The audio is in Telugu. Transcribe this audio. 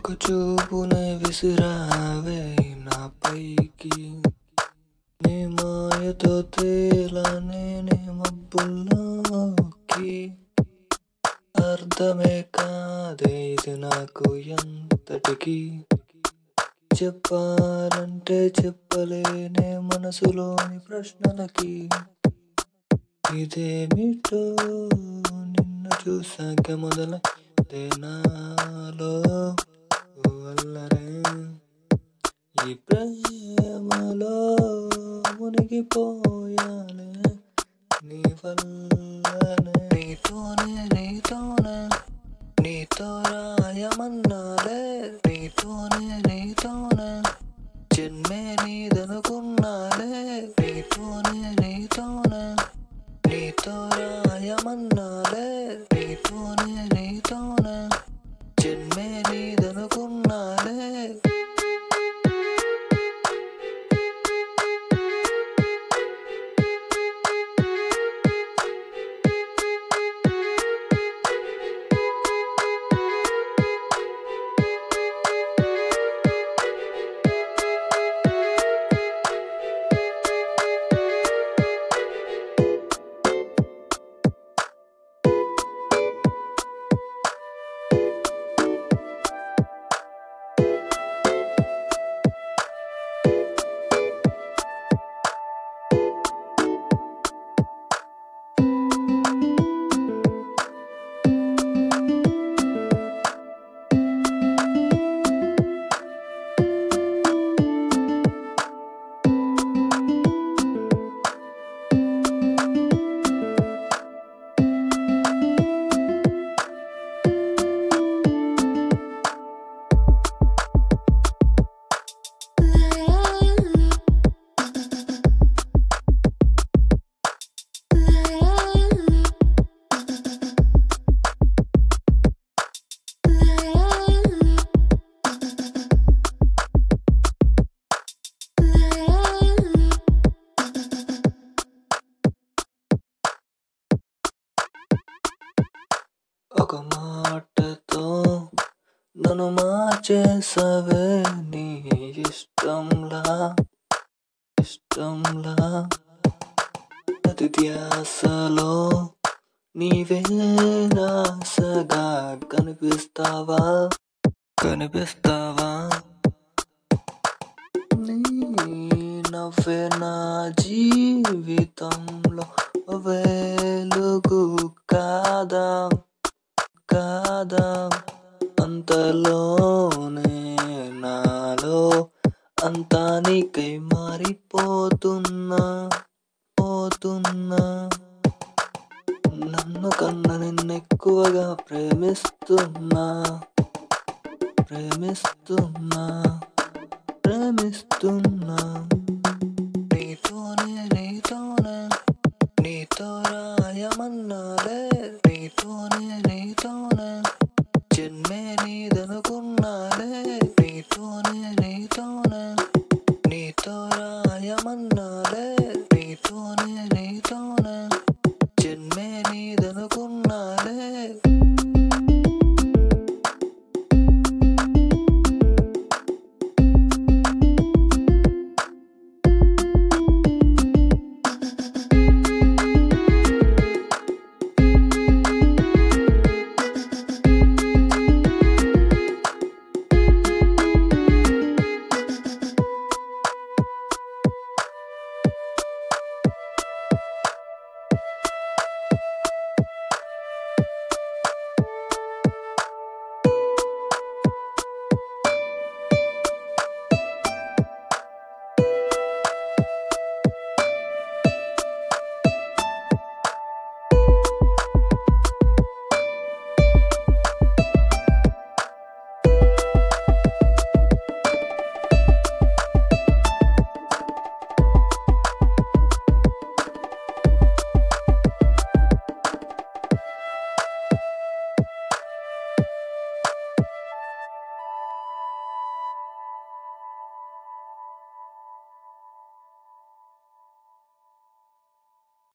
ఒక చూపునే విసిరావే నా పైకి నీ మాయతో తేలానే నే మబ్బుల్లోకి అర్థమే కాదే ఇది నాకు ఎంతటికి చెప్పాలంటే చెప్పలేనే మనసులోని ప్రశ్నలకి ఇదేమిటో నిన్ను చూసాక మొదల నాలో అల్లరే ఈ ప్రేమలో మునిగిపోయాలే నీ వల్లనే నీతోనే నీతోనే నీతో రాయమన్నాలే నీతోనే నీతోనే జన్మే నీదనుకున్నాలే నీతోనే నీతోనే నీతో రాయమన్నాలే నీతోనే నీతోనే జన్మే నీదనుకున్నాలే ఒక మాటతో నన్ను మార్చేసవే నీ ఇష్టంలా ఇష్టంలా అతి ధ్యాసలో నీవే రాసగా కనిపిస్తావా కనిపిస్తావా నీ నవ్వే నా జీవితంలో వెలుగు కాదా కాదా అంతలోనే నాలో అంతా నీకై మారిపోతున్నా పోతున్నా నన్ను కన్న నిన్నెక్కువగా ప్రేమిస్తున్నా ప్రేమిస్తున్నా ప్రేమిస్తున్నా నీతోనే నీతోనే నీతో రాయమన్నాలే నీతోనే నీతోనే జన్మే నీదనుకున్నాలే నీతోనే నీతోనే నీతో రాయమన్నాలే